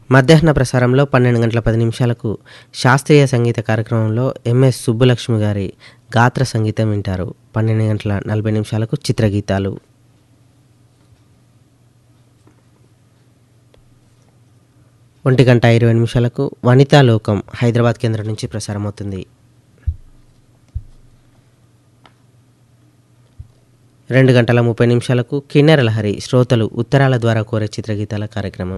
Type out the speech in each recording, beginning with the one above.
మధ్యాహ్న ప్రసారంలో పన్నెండు గంటల పది నిమిషాలకు శాస్త్రీయ సంగీత కార్యక్రమంలో ఎంఎస్ సుబ్బలక్ష్మి గారి గాత్ర సంగీతం వింటారు పన్నెండు గంటల నలభై నిమిషాలకు చిత్రగీతాలు ఒంటి గంట ఇరవై నిమిషాలకు వనితా లోకం హైదరాబాద్ కేంద్రం నుంచి ప్రసారమవుతుంది రెండు గంటల ముప్పై నిమిషాలకు కిన్నెర లహరి శ్రోతలు ఉత్తరాల ద్వారా కోరే చిత్రగీతాల కార్యక్రమం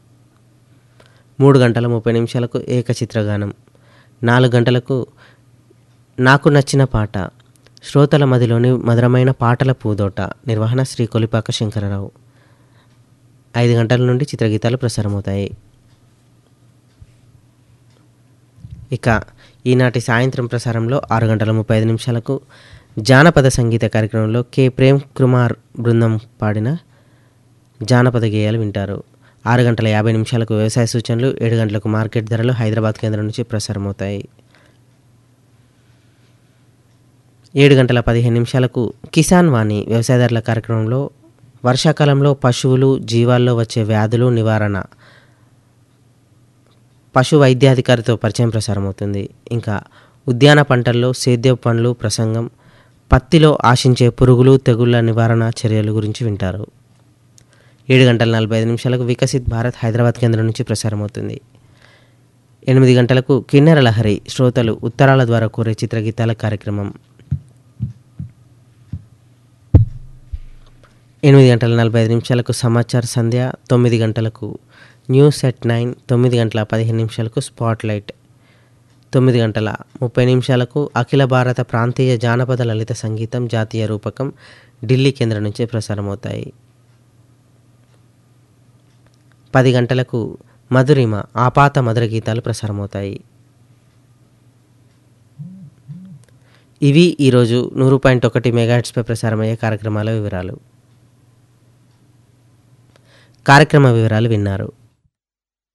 మూడు గంటల ముప్పై నిమిషాలకు ఏకచిత్రగానం నాలుగు గంటలకు నాకు నచ్చిన పాట శ్రోతల మదిలోని మధురమైన పాటల పూదోట నిర్వహణ శ్రీ కొలిపాక శంకరరావు ఐదు గంటల నుండి చిత్రగీతాలు ప్రసారమవుతాయి ఇక ఈనాటి సాయంత్రం ప్రసారంలో ఆరు గంటల ముప్పై ఐదు నిమిషాలకు జానపద సంగీత కార్యక్రమంలో కె ప్రేమ్ కుమార్ బృందం పాడిన జానపద గేయాలు వింటారు ఆరు గంటల యాభై నిమిషాలకు వ్యవసాయ సూచనలు ఏడు గంటలకు మార్కెట్ ధరలు హైదరాబాద్ కేంద్రం నుంచి ప్రసారమవుతాయి ఏడు గంటల పదిహేను నిమిషాలకు కిసాన్ వాణి వ్యవసాయదారుల కార్యక్రమంలో వర్షాకాలంలో పశువులు జీవాల్లో వచ్చే వ్యాధులు నివారణ పశు వైద్యాధికారితో పరిచయం ప్రసారమవుతుంది ఇంకా ఉద్యాన పంటల్లో సేద్య పండ్లు ప్రసంగం పత్తిలో ఆశించే పురుగులు తెగుళ్ల నివారణ చర్యల గురించి వింటారు ఏడు గంటల నలభై ఐదు నిమిషాలకు వికసిత్ భారత్ హైదరాబాద్ కేంద్రం నుంచి ప్రసారమవుతుంది ఎనిమిది గంటలకు కిన్నెర లహరి శ్రోతలు ఉత్తరాల ద్వారా కోరే చిత్రగీతాల కార్యక్రమం ఎనిమిది గంటల నలభై ఐదు నిమిషాలకు సమాచార సంధ్య తొమ్మిది గంటలకు న్యూస్ ఎట్ నైన్ తొమ్మిది గంటల పదిహేను నిమిషాలకు స్పాట్ లైట్ తొమ్మిది గంటల ముప్పై నిమిషాలకు అఖిల భారత ప్రాంతీయ జానపద లలిత సంగీతం జాతీయ రూపకం ఢిల్లీ కేంద్రం నుంచి ప్రసారమవుతాయి పది గంటలకు మధురిమ ఆపాత మధుర గీతాలు ప్రసారమవుతాయి ఇవి ఈరోజు నూరు పాయింట్ ఒకటి మెగాహెట్స్పై ప్రసారమయ్యే కార్యక్రమాల వివరాలు కార్యక్రమ వివరాలు విన్నారు